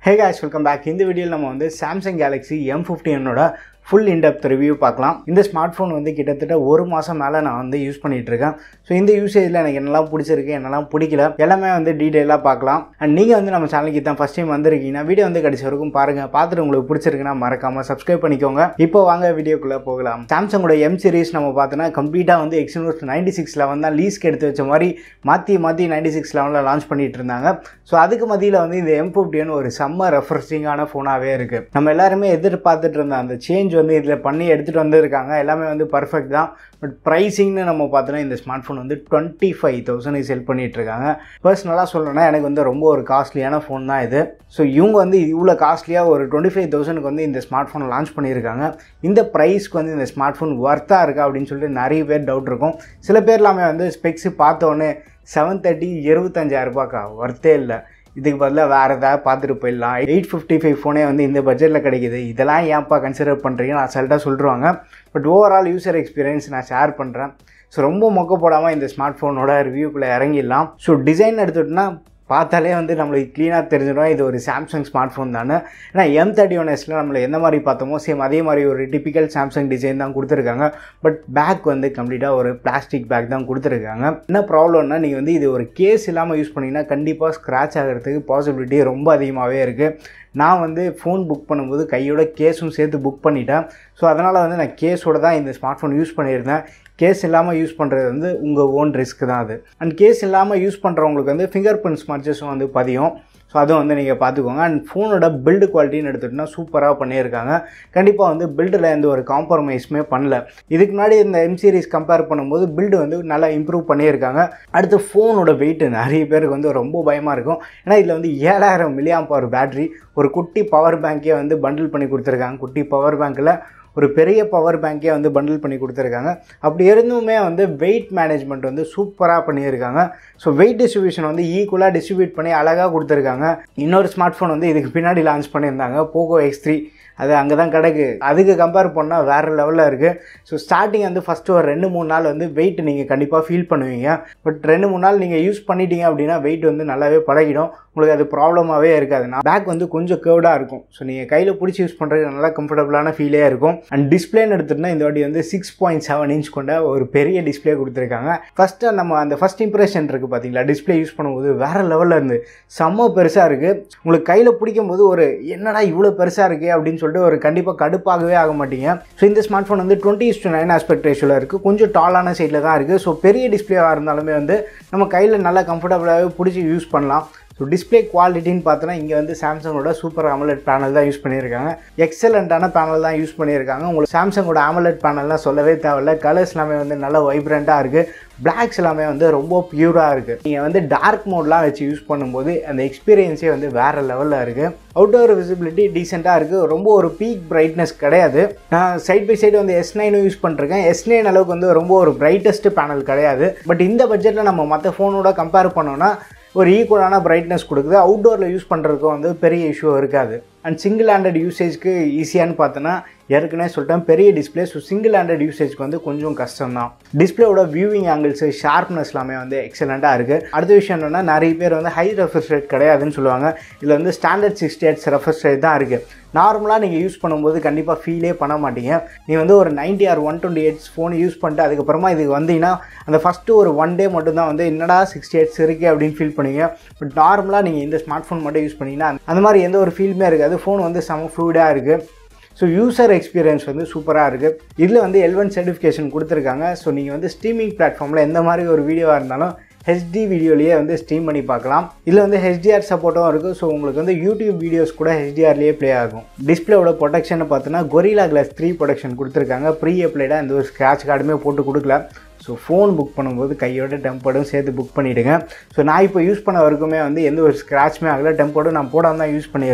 ஹே guys welcome back இந்த வீடியோவில் நம்ம வந்து சாம்சங் கேலக்ஸி எம் ஃபிஃப்டியனோட ஃபுல் இன்டெப்த் ரிவ்யூ பார்க்கலாம் இந்த ஸ்மார்ட் ஃபோன் வந்து கிட்டத்தட்ட ஒரு மாதம் மேலே நான் வந்து யூஸ் பண்ணிகிட்டு இருக்கேன் ஸோ இந்த யூசேஜில் எனக்கு என்னெல்லாம் பிடிச்சிருக்கு என்னெல்லாம் பிடிக்கல எல்லாமே வந்து டீட்டெயிலாக பார்க்கலாம் அண்ட் நீங்கள் வந்து நம்ம சேனலுக்கு தான் ஃபஸ்ட் டைம் வந்திருக்கீங்கன்னா வீடியோ வந்து கடைசி வரைக்கும் பாருங்கள் பார்த்துட்டு உங்களுக்கு பிடிச்சிருக்குன்னா மறக்காமல் சப்ஸ்கிரைப் பண்ணிக்கோங்க இப்போ வாங்க வீடியோக்குள்ளே போகலாம் சாம்சங்கோட எம் சீரிஸ் நம்ம பார்த்தோன்னா கம்ப்ளீட்டாக வந்து எக்ஸினோஸ் நைன்டி சிக்ஸ் லெவன் தான் லீஸ்க்கு எடுத்து வச்ச மாதிரி மாற்றி மாற்றி நைன்டி சிக்ஸ் லெவனில் லான்ச் பண்ணிட்டு இருந்தாங்க ஸோ அதுக்கு மத்தியில் வந்து இந்த எம் ஃபிஃப்டின்னு ஒரு செம்ம ரெஃப்ரெஷிங்கான ஃபோனாகவே இருக்குது நம்ம எல்லாருமே எதிர்பார்த்துட்டு இருந்த அந்த சேஞ்ச் வந்து இதில் பண்ணி எடுத்துகிட்டு வந்திருக்காங்க எல்லாமே வந்து பர்ஃபெக்ட் தான் பட் ப்ரைஸிங்னு நம்ம பார்த்தோன்னா இந்த ஸ்மார்ட் ஃபோன் வந்து டுவெண்ட்டி ஃபைவ் தௌசண்ட் செல் பண்ணிட்டு இருக்காங்க பர்சனலாக சொல்லணும்னா எனக்கு வந்து ரொம்ப ஒரு காஸ்ட்லியான ஃபோன் தான் இது ஸோ இவங்க வந்து இவ்வளோ காஸ்ட்லியாக ஒரு டுவெண்ட்டி ஃபைவ் தௌசண்ட்க்கு வந்து இந்த ஸ்மார்ட் ஃபோன் லான்ச் பண்ணியிருக்காங்க இந்த ப்ரைஸ்க்கு வந்து இந்த ஸ்மார்ட் ஃபோன் ஒர்த்தாக இருக்கா அப்படின்னு சொல்லிட்டு நிறைய பேர் டவுட் இருக்கும் சில பேர் எல்லாமே வந்து ஸ்பெக்ஸு பார்த்தோன்னே செவன் தேர்ட்டி இருபத்தஞ்சாயிரம் ரூபாய்க்கா ஒர்த்தே இல்லை இதுக்கு பதிலாக வேறு ஏதாவது பார்த்துட்டு போயிடலாம் எயிட் ஃபிஃப்டி ஃபைவ் ஃபோனே வந்து இந்த பட்ஜெட்டில் கிடைக்குது இதெல்லாம் ஏன்ப்பா கன்சிடர் பண்ணுறீங்கன்னு அசால்ட்டாக சொல்லிடுவாங்க பட் ஓவரால் யூசர் எக்ஸ்பீரியன்ஸ் நான் ஷேர் பண்ணுறேன் ஸோ ரொம்ப மொக்க போடாமல் இந்த ஸ்மார்ட் ஃபோனோட ரிவ்யூக்குள்ளே இறங்கிடலாம் ஸோ டிசைன் எடுத்துகிட்டோன்னா பார்த்தாலே வந்து நம்மளுக்கு க்ளீனாக தெரிஞ்சிடும் இது ஒரு சாம்சங் ஸ்மார்ட் ஃபோன் தானே ஏன்னா எம் தேர்ட்டி ஒன் எஸில் நம்மளை எந்த மாதிரி பார்த்தோமோ சேம் அதே மாதிரி ஒரு டிப்பிக்கல் சாம்சங் டிசைன் தான் கொடுத்துருக்காங்க பட் பேக் வந்து கம்ப்ளீட்டாக ஒரு பிளாஸ்டிக் பேக் தான் கொடுத்துருக்காங்க என்ன ப்ராப்ளம்னா நீங்கள் வந்து இது ஒரு கேஸ் இல்லாமல் யூஸ் பண்ணிங்கன்னா கண்டிப்பாக ஸ்க்ராட்ச் ஆகிறதுக்கு பாசிபிலிட்டி ரொம்ப அதிகமாகவே இருக்குது நான் வந்து ஃபோன் புக் பண்ணும்போது கையோட கேஸும் சேர்த்து புக் பண்ணிட்டேன் ஸோ அதனால் வந்து நான் கேஸோட தான் இந்த ஸ்மார்ட் ஃபோன் யூஸ் பண்ணியிருந்தேன் கேஸ் இல்லாமல் யூஸ் பண்ணுறது வந்து உங்கள் ஓன் ரிஸ்க் தான் அது அண்ட் கேஸ் இல்லாமல் யூஸ் பண்ணுறவங்களுக்கு வந்து ஃபிங்கர் பிரிண்ட் ஸ்மர்ச்சஸும் வந்து பதியும் ஸோ அதுவும் வந்து நீங்கள் பார்த்துக்கோங்க அண்ட் ஃபோனோட பில்டு குவாலிட்டின்னு எடுத்துகிட்டோம்னா சூப்பராக பண்ணியிருக்காங்க கண்டிப்பாக வந்து பில்டில் எந்த ஒரு காம்ப்ரமைஸுமே பண்ணல இதுக்கு முன்னாடி இந்த எம் சீரிஸ் கம்பேர் பண்ணும்போது பில்டு வந்து நல்லா இம்ப்ரூவ் பண்ணியிருக்காங்க அடுத்து ஃபோனோட வெயிட் நிறைய பேருக்கு வந்து ரொம்ப பயமாக இருக்கும் ஏன்னா இதில் வந்து ஏழாயிரம் மில்லியாம் பவர் பேட்ரி ஒரு குட்டி பவர் பேங்க்கே வந்து பண்டில் பண்ணி கொடுத்துருக்காங்க குட்டி பவர் பேங்க்கில் ஒரு பெரிய பவர் பேங்க்கே வந்து பண்டில் பண்ணி கொடுத்துருக்காங்க அப்படி இருந்துமே வந்து வெயிட் மேனேஜ்மெண்ட் வந்து சூப்பராக பண்ணியிருக்காங்க ஸோ வெயிட் டிஸ்ட்ரிபியூஷன் வந்து ஈக்குவலாக டிஸ்ட்ரிபியூட் பண்ணி அழகாக கொடுத்துருக்காங்க இன்னொரு ஸ்மார்ட் ஃபோன் வந்து இதுக்கு பின்னாடி லான்ச் பண்ணியிருந்தாங்க போகோ எக்ஸ் த்ரீ அது அங்கே தான் கிடக்கு அதுக்கு கம்பேர் பண்ணால் வேறு லெவலில் இருக்குது ஸோ ஸ்டார்டிங் வந்து ஃபஸ்ட்டு ஒரு ரெண்டு மூணு நாள் வந்து வெயிட் நீங்கள் கண்டிப்பாக ஃபீல் பண்ணுவீங்க பட் ரெண்டு மூணு நாள் நீங்கள் யூஸ் பண்ணிட்டீங்க அப்படின்னா வெயிட் வந்து நல்லாவே பழகிடும் உங்களுக்கு அது ப்ராப்ளமாகவே இருக்காது நான் பேக் வந்து கொஞ்சம் கேர்டாக இருக்கும் ஸோ நீங்கள் கையில் பிடிச்சி யூஸ் பண்ணுறது நல்லா கம்ஃபர்டபுளான ஃபீலே இருக்கும் அண்ட் டிஸ்பிளேன்னு எடுத்துகிட்டா இந்த வாட்டி வந்து சிக்ஸ் பாயிண்ட் செவன் இன்ச் கொண்ட ஒரு பெரிய டிஸ்பிளே கொடுத்துருக்காங்க ஃபஸ்ட்டு நம்ம அந்த ஃபஸ்ட் இம்ப்ரெஷன் இருக்குது பார்த்தீங்களா டிஸ்பிளே யூஸ் பண்ணும்போது வேறு லெவலில் இருந்து செம்ம பெருசாக இருக்குது உங்களுக்கு கையில் பிடிக்கும் போது ஒரு என்னடா இவ்வளோ பெருசாக இருக்கே அப்படின்னு சொல்லிட்டு ஒரு கண்டிப்பாக கடுப்பாகவே ஆக மாட்டீங்க ஸோ இந்த ஸ்மார்ட் ஃபோன் வந்து டுவெண்ட்டி இஸ் நைன் ஆஸ்பெக்ட் ரேஷியோவில் இருக்குது கொஞ்சம் டாலான சைடில் தான் இருக்குது ஸோ பெரிய டிஸ்பிளேவாக இருந்தாலுமே வந்து நம்ம கையில் நல்லா கம்ஃபர்டபுளாகவே பிடிச்சி யூஸ் பண்ணலாம் ஸோ டிஸ்பிளே குவாலிட்டின்னு பார்த்தோன்னா இங்கே வந்து சாம்சங்கோட சூப்பர் அமலட் பேனல் தான் யூஸ் பண்ணியிருக்காங்க எக்ஸலண்ட்டான பேனல் தான் யூஸ் பண்ணியிருக்காங்க உங்களுக்கு சாம்சங்கோட அமலட் பேனல்லாம் சொல்லவே தேவையில்ல கலர்ஸ் எல்லாமே வந்து நல்லா வைப்ரண்ட்டாக இருக்குது பிளாக்ஸ் எல்லாமே வந்து ரொம்ப பியூராக இருக்குது நீங்கள் வந்து டார்க் மோட்லாம் வச்சு யூஸ் பண்ணும்போது அந்த எக்ஸ்பீரியன்ஸே வந்து வேறு லெவலில் இருக்குது அவுட்டோர் விசிபிலிட்டி டீசெண்டாக இருக்குது ரொம்ப ஒரு பீக் பிரைட்னஸ் கிடையாது நான் சைட் பை சைடு வந்து எஸ் நைனும் யூஸ் பண்ணிருக்கேன் எஸ் நைன் அளவுக்கு வந்து ரொம்ப ஒரு பிரைட்டஸ்ட் பேனல் கிடையாது பட் இந்த பட்ஜெட்டில் நம்ம மற்ற ஃபோனோட கம்பேர் பண்ணோன்னா ஒரு ஈக்குவலான பிரைட்னஸ் கொடுக்குது அவுட்டோரில் யூஸ் பண்ணுறதுக்கும் வந்து பெரிய இஷ்யூ இருக்காது அண்ட் சிங்கிள் ஹேண்டட் யூசேஜ்க்கு ஈஸியான்னு பார்த்தோன்னா ஏற்கனவே சொல்லிட்டேன் பெரிய டிஸ்பிளே ஸோ சிங்கிள் ஹேண்டட் யூசேஜ்க்கு வந்து கொஞ்சம் கஷ்டம் தான் டிஸ்பிளேயோட வியூவிங் ஆங்கிள்ஸு ஷார்ப்னஸ் எல்லாமே வந்து எக்ஸலண்ட்டாக இருக்குது அடுத்த விஷயம் என்னென்னா நிறைய பேர் வந்து ஹை ரெஃப்ரெஷ் ரேட் கிடையாதுன்னு சொல்லுவாங்க இதில் வந்து standard sixty hertz refresh rate தான் இருக்குது நார்மலாக நீங்கள் யூஸ் பண்ணும்போது கண்டிப்பாக ஃபீலே பண்ண மாட்டீங்க நீங்கள் வந்து ஒரு ninety or one twenty hertz phone use பண்ணிட்டு அதுக்கப்புறமா இதுக்கு வந்தீங்கன்னா அந்த ஃபஸ்ட்டு ஒரு ஒன் டே மட்டும்தான் வந்து என்னடா சிக்ஸ்டி எயிட்ஸ் இருக்குது அப்படின்னு ஃபீல் பண்ணுவீங்க பட் நார்மலாக நீங்கள் இந்த ஸ்மார்ட் ஃபோன் மட்டும் யூஸ் பண்ணிங்கன்னா அந்த மாதிரி எந்த ஒரு ஃபீலுமே இருக்காது ஃபோன் வந்து செம ஃப்ளூடாக இருக்குது ஸோ யூசர் எக்ஸ்பீரியன்ஸ் வந்து சூப்பராக இருக்குது இதில் வந்து எல்வன் சர்டிஃபிகேஷன் கொடுத்துருக்காங்க ஸோ நீங்கள் வந்து ஸ்ட்ரீமிங் பிளாட்ஃபார்மில் எந்த மாதிரி ஒரு வீடியோவாக இருந்தாலும் ஹெச்டி வீடியோலேயே வந்து ஸ்ட்ரீம் பண்ணி பார்க்கலாம் இதில் வந்து ஹெச்டிஆர் சப்போர்ட்டும் இருக்குது ஸோ உங்களுக்கு வந்து யூடியூப் வீடியோஸ் கூட ஹெச்டிஆர்லேயே ப்ளே ஆகும் டிஸ்பிளேவோட ப்ரொடெக்ஷன் பார்த்தோன்னா கொரிலா கிளாஸ் த்ரீ ப்ரொடெக்ஷன் கொடுத்துருக்காங்க ப்ரீ அப்ளைடாக எந்த ஒரு ஸ்க்ராட்ச் கார்டுமே போட்டு கொடுக்கல ஸோ ஃபோன் புக் பண்ணும்போது கையோட டெம்பர்டும் சேர்த்து புக் பண்ணிவிடுங்க ஸோ நான் இப்போ யூஸ் பண்ண வரைக்குமே வந்து எந்த ஒரு ஸ்க்ராட்ச்மே ஆகலை டெம்பர்டும் நான் போடாமல் தான் யூஸ் பண்ணியிருக்கேன்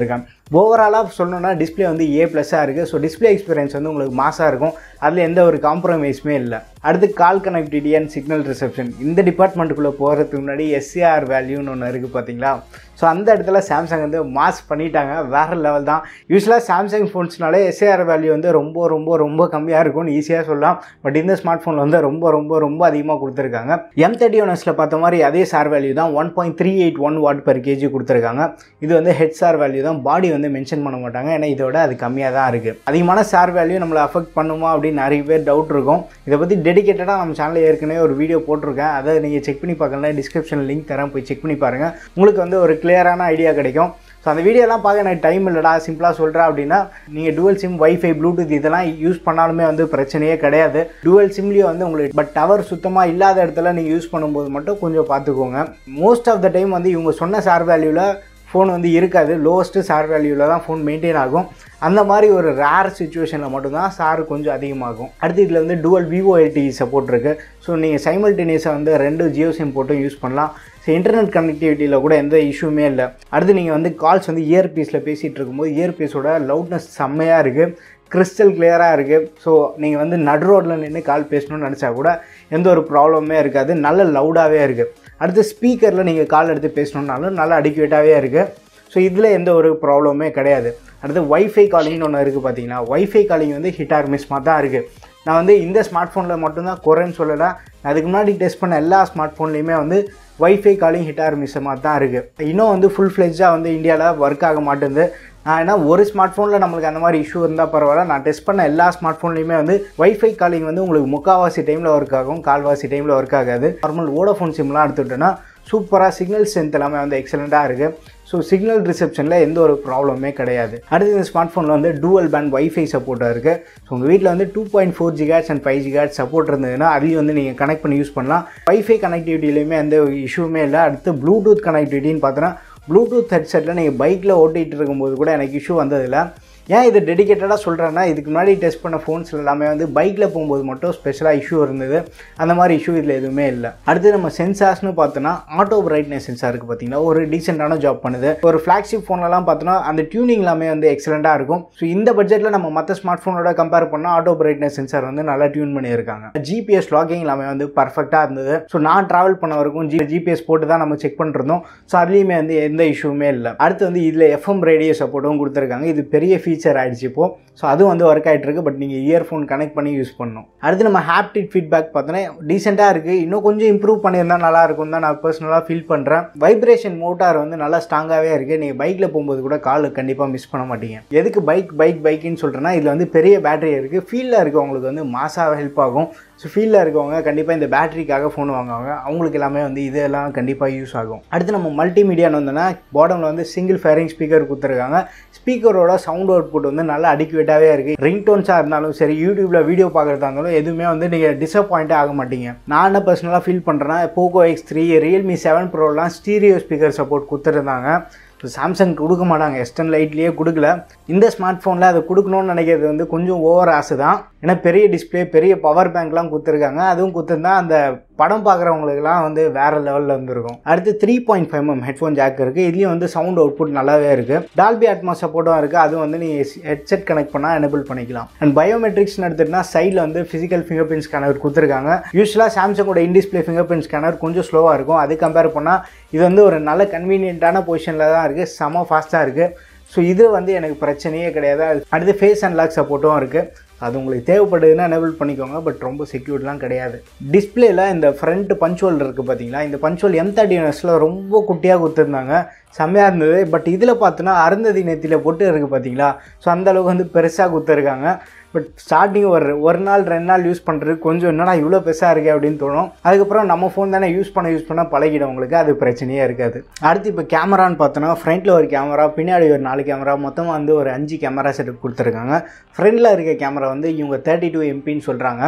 ஓவராலாக சொல்லணும்னா டிஸ்பிளே வந்து ஏ ப்ளஸ்ஸாக இருக்குது ஸோ டிஸ்பிளே எக்ஸ்பீரியன்ஸ் வந்து உங்களுக்கு மாசாக இருக்கும் அதில் எந்த ஒரு காம்ப்ரமைஸுமே இல்லை அடுத்து call connectivity and signal reception இந்த டிபார்ட்மெண்ட்டுக்குள்ளே போகிறதுக்கு முன்னாடி எஸ்சிஆர் வேல்யூன்னு ஒன்று இருக்குது பார்த்தீங்களா ஸோ அந்த இடத்துல சாம்சங் வந்து மாஸ் பண்ணிட்டாங்க வேறு லெவல் தான் யூஸ்வலாக சாம்சங் ஃபோன்ஸ்னாலே எஸ்ஏஆர் வேல்யூ வந்து ரொம்ப ரொம்ப ரொம்ப கம்மியாக இருக்கும்னு ஈஸியாக சொல்லலாம் பட் இந்த ஸ்மார்ட் ஃபோன் வந்து ரொம்ப ரொம்ப ரொம்ப அதிகமாக கொடுத்துருக்காங்க எம் தேர்ட்டி ஒன்எஸில் பார்த்த மாதிரி அதே சார் வேல்யூ தான் one point three eight one watt per kg கொடுத்துருக்காங்க இது வந்து ஹெட் சார் வேல்யூ தான் பாடி வந்து மென்ஷன் பண்ண மாட்டாங்க ஏன்னா இதோட அது கம்மியாக தான் இருக்குது அதிகமான சார் வேல்யூ நம்மளை அஃபெக்ட் பண்ணுமா அப்படின்னு நிறைய பேர் டவுட் இருக்கும் இதை பற்றி டெடிக்கேட்டடாக நம்ம சேனலில் ஏற்கனவே ஒரு வீடியோ போட்டிருக்கேன் அதை நீங்கள் செக் பண்ணி பார்க்கலாம் டிஸ்கிரிப்ஷனில் லிங்க் தரேன் போய் செக் பண்ணி பாருங்கள் உங்களுக்கு வந்து ஒரு கிளியரான ஐடியா கிடைக்கும் ஸோ அந்த வீடியோலாம் பார்க்க எனக்கு டைம் இல்லைடா சிம்பிளாக சொல்கிறேன் அப்படின்னா நீங்கள் டுவல் சிம் வைஃபை ப்ளூடூத் இதெல்லாம் யூஸ் பண்ணாலுமே வந்து பிரச்சனையே கிடையாது டுவல் சிம்லேயே வந்து உங்களுக்கு பட் டவர் சுத்தமாக இல்லாத இடத்துல நீங்கள் யூஸ் பண்ணும்போது மட்டும் கொஞ்சம் பார்த்துக்கோங்க மோஸ்ட் ஆஃப் த டைம் வந்து இவங்க சொன்ன சார் வேல்யூவில் ஃபோன் வந்து இருக்காது லோவஸ்ட்டு சார் வேல்யூவில் தான் ஃபோன் மெயின்டைன் ஆகும் அந்த மாதிரி ஒரு ரேர் சுச்சுவேஷனில் மட்டும்தான் சார் கொஞ்சம் அதிகமாகும் அடுத்து இதில் வந்து டுவல் விவோ எல்டி சப்போர்ட் இருக்குது ஸோ நீங்கள் சைமல்டேனியஸாக வந்து ரெண்டு ஜியோ சிம் போட்டும் யூஸ் பண்ணலாம் ஸோ இன்டர்நெட் கனெக்டிவிட்டியில் கூட எந்த இஷ்யூமே இல்லை அடுத்து நீங்கள் வந்து கால்ஸ் வந்து இயர்பீஸில் பேசிகிட்டு இருக்கும்போது இயர்பீஸோட லவுட்னஸ் செம்மையாக இருக்குது கிறிஸ்டல் கிளியராக இருக்குது ஸோ நீங்கள் வந்து நடு ரோட்டில் நின்று கால் பேசணும்னு நினச்சா கூட எந்த ஒரு ப்ராப்ளமே இருக்காது நல்ல லவுடாகவே இருக்குது அடுத்து ஸ்பீக்கரில் நீங்கள் கால் எடுத்து பேசணுன்னாலும் நல்லா அடிக்குவேட்டாகவே இருக்குது ஸோ இதில் எந்த ஒரு ப்ராப்ளமே கிடையாது அடுத்து ஒய்ஃபை காலிங்னு ஒன்று இருக்குது பார்த்தீங்கன்னா ஒய்ஃபை காலிங் வந்து ஹிட் ஆர் மிஸ் மாதிரி தான் இருக்குது நான் வந்து இந்த ஸ்மார்ட் ஃபோனில் மட்டும்தான் குறைன்னு சொல்லலை அதுக்கு முன்னாடி டெஸ்ட் பண்ண எல்லா ஸ்மார்ட் ஃபோன்லேயுமே வந்து WiFi calling hit or miss மாதிரி தான் இருக்குது இன்னும் வந்து ஃபுல் ஃப்ளெஜ்ஜாக வந்து இந்தியாவில் ஒர்க் ஆக மாட்டேங்குது நான் ஏன்னா ஒரு ஸ்மார்ட் ஃபோனில் நம்மளுக்கு அந்த மாதிரி இஷ்யூ இருந்தால் பரவாயில்ல நான் டெஸ்ட் பண்ண எல்லா ஸ்மார்ட் ஃபோன்லையுமே வந்து வைஃபை காலிங் வந்து உங்களுக்கு முக்கால்வாசி டைமில் ஒர்க் ஆகும் கால்வாசி டைமில் ஒர்க் ஆகாது நார்மல் வோடஃபோன் சிம்லாம் எடுத்துக்கிட்டோன்னா சூப்பராக சிக்னல் ஸ்ட்ரென்த் எல்லாமே வந்து எக்ஸலண்ட்டாக இருக்குது ஸோ சிக்னல் ரிசப்ஷனில் எந்த ஒரு ப்ராப்ளமே கிடையாது அடுத்து இந்த ஸ்மார்ட் ஃபோனில் வந்து டூவல் பேண்ட் வைஃபை சப்போர்ட்டாக இருக்குது ஸோ உங்கள் வீட்டில் வந்து two point four gigahertz and five gigahertz support இருந்ததுன்னா அதையும் வந்து நீங்கள் கனெக்ட் பண்ணி யூஸ் பண்ணலாம் வைஃபை கனெக்டிவிட்டிலையுமே எந்த இஷ்யூமே இல்லை அடுத்து ப்ளூடூத் கனெக்டிவிட்டின்னு பார்த்தோன்னா ப்ளூடூத் ஹெட்செட்டில் நீங்கள் பைக்கில் ஓட்டிகிட்டு இருக்கும்போது கூட எனக்கு இஷ்யூ வந்ததில்லை ஏன் இது டெடிக்கேட்டடாக சொல்கிறேன்னா இதுக்கு முன்னாடி டெஸ்ட் பண்ண ஃபோன்ஸ் எல்லாமே வந்து பைக்கில் போகும்போது மட்டும் ஸ்பெஷலாக இஷ்யூ இருந்தது அந்த மாதிரி இஷ்யூ இதில் எதுவுமே இல்லை அடுத்து நம்ம சென்சார்ஸ்னு பார்த்தோன்னா ஆட்டோ பிரைட்னஸ் சென்சார் இருக்குது பார்த்தீங்கன்னா ஒரு டீசெண்டான ஜாப் பண்ணுது ஒரு ஃப்ளாக்ஷிப் ஃபோன்லலாம் பார்த்தோன்னா அந்த டியூனிங் எல்லாமே வந்து எக்ஸலண்ட்டாக இருக்கும் ஸோ இந்த பட்ஜெட்டில் நம்ம மற்ற ஸ்மார்ட் ஃபோனோட கம்பேர் பண்ணால் ஆட்டோ பிரைட்னஸ் சென்சார் வந்து நல்லா டியூன் பண்ணியிருக்காங்க ஜிபிஎஸ் லாகிங் எல்லாமே வந்து பர்ஃபெக்டாக இருந்தது ஸோ நான் ட்ராவல் பண்ண வரைக்கும் ஜி ஜிபிஎஸ் போட்டு தான் நம்ம செக் பண்ணிருந்தோம் ஸோ அதுலேயுமே வந்து எந்த இஷ்யூமே இல்லை அடுத்து வந்து இதில் எஃப்எம் ரேடியோ சப்போர்ட்டும் கொடுத்துருக்காங்க இது பெரிய ஃபீச்சர் ஆயிடுச்சு இப்போ ஸோ அதுவும் வந்து ஒர்க் ஆகிட்டு இருக்கு பட் நீங்கள் இயர்ஃபோன் கனெக்ட் பண்ணி யூஸ் பண்ணணும் அடுத்து நம்ம ஹாப்டிக் ஃபீட்பேக் பார்த்தோன்னா டீசெண்டாக இருக்குது இன்னும் கொஞ்சம் இம்ப்ரூவ் பண்ணியிருந்தா நல்லா இருக்கும் தான் நான் பர்சனலாக ஃபீல் பண்ணுறேன் வைப்ரேஷன் மோட்டார் வந்து நல்லா ஸ்ட்ராங்காகவே இருக்குது நீங்கள் பைக்கில் போகும்போது கூட கால் கண்டிப்பாக மிஸ் பண்ண மாட்டீங்க எதுக்கு பைக் பைக் பைக்குன்னு சொல்கிறேன்னா இதில் வந்து பெரிய பேட்டரி இருக்குது ஃபீல்டில் இருக்கவங்களுக்கு வந்து மாசாக ஹெல்ப் ஆகும் ஸோ ஃபீல்டில் இருக்கவங்க கண்டிப்பாக இந்த பேட்டரிக்காக ஃபோன் வாங்குவாங்க அவங்களுக்கு எல்லாமே வந்து இதெல்லாம் கண்டிப்பாக யூஸ் ஆகும் அடுத்து நம்ம மல்டிமீடியான்னு வந்தோன்னா பாட்டமில் வந்து சிங்கிள் ஃபேரிங் ஸ்பீக்கர் கொடுத்துருக்காங்க ஸ்பீக்கரோட சவுண்ட் அவுட்புட் வந்து நல்லா அடிக்குவேட்டாகவே இருக்குது ரிங்டோன்ஸாக இருந்தாலும் சரி யூடியூப்பில் வீடியோ பார்க்குறதா இருந்தாலும் எதுவுமே வந்து நீங்கள் டிசப்பாயிண்ட்டே ஆக மாட்டீங்க நான் என்ன பர்சனலாக ஃபீல் பண்ணுறேன்னா Poco X three Realme seven ப்ரோலாம் ஸ்டீரியோ ஸ்பீக்கர் சப்போர்ட் கொடுத்துருந்தாங்க ஸோ சாம்சங் கொடுக்க மாட்டாங்க எஸ்டன் லைட்லேயே கொடுக்கல இந்த ஸ்மார்ட் ஃபோனில் அதை கொடுக்கணும்னு நினைக்கிறது வந்து கொஞ்சம் ஓவர் ஆசை தான் ஏன்னா பெரிய டிஸ்பிளே பெரிய பவர் பேங்க்லாம் கொடுத்துருக்காங்க அதுவும் கொடுத்துருந்தா அந்த படம் பார்க்குறவங்களுக்குலாம் வந்து வேறு லெவலில் இருந்திருக்கும் அடுத்து three point five M headphone jack இருக்குது இதுலேயும் வந்து சவுண்ட் அவுட்புட் நல்லாவே இருக்குது டால்பி அட்மாஸ் சப்போர்ட்டும் இருக்குது அதுவும் வந்து நீங்கள் ஹெட்செட் கனெக்ட் பண்ணால் எனபிள் பண்ணிக்கலாம் அண்ட் பயோமெட்ரிக்ஸ்னு எடுத்துகிட்டா சைடில் வந்து ஃபிசிக்கல் ஃபிங்கர் பிரிண்ட் ஸ்கேனர் கொடுத்துருக்காங்க யூஸ்வலாக சாம்சங்கோட இன்டிஸ்பிளே ஃபிங்கர் பிரிண்ட் ஸ்கேனர் கொஞ்சம் ஸ்லோவாக இருக்கும் அது கம்பேர் பண்ணால் இது வந்து ஒரு நல்ல கன்வீனியன்ட்டான பொசிஷனில் தான் இருக்குது செம ஃபாஸ்ட்டாக இருக்குது ஸோ இது வந்து எனக்கு பிரச்சனையே கிடையாது அடுத்து ஃபேஸ் அன்லாக் சப்போர்ட்டும் இருக்குது அது உங்களுக்கு தேவைப்படுதுன்னா எனேபிள் பண்ணிக்கோங்க பட் ரொம்ப செக்யூர்ட்லாம் கிடையாது டிஸ்பிளேல இந்த ஃப்ரண்ட் பஞ்சுவல் இருக்குது பார்த்தீங்களா இந்த பஞ்சுவல் எம் தேர்ட்டி எஸ்ல ரொம்ப குட்டியாக கொடுத்துருந்தாங்க செம்மையாக இருந்தது பட் இதில் பார்த்தோன்னா அருந்ததி நெத்தியில் பொட்டு இருக்குது பார்த்தீங்களா ஸோ அந்தளவுக்கு வந்து பெருசாக கொடுத்துருக்காங்க பட் ஸ்டார்டிங் ஒரு ஒரு நாள் ரெண்டு நாள் யூஸ் பண்ணுறது கொஞ்சம் என்னடா இவ்வளோ பெருசாக இருக்கே அப்படின்னு தோணும் அதுக்கப்புறம் நம்ம ஃபோன் தானே யூஸ் பண்ண யூஸ் பண்ணால் பழகிடும் உங்களுக்கு அது பிரச்சனையே இருக்காது அடுத்து இப்போ கேமரான்னு பார்த்தோன்னா ஃப்ரண்ட்டில் ஒரு கேமரா பின்னாடி ஒரு நாலு கேமரா மொத்தமாக வந்து ஒரு அஞ்சு கேமரா செட்டப் கொடுத்துருக்காங்க ஃப்ரண்ட்டில் இருக்க கேமரா வந்து இவங்க தேர்ட்டி டூ எம்பின்னு சொல்கிறாங்க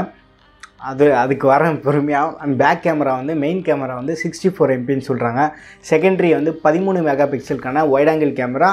அது அதுக்கு வர பொறுமையாக அண்ட் பேக் கேமரா வந்து மெயின் கேமரா வந்து சிக்ஸ்டி ஃபோர் எம்பின்னு சொல்கிறாங்க செகண்டரி வந்து பதிமூணு மெகா பிக்சலுக்கான வைட் ஆங்கிள் கேமரா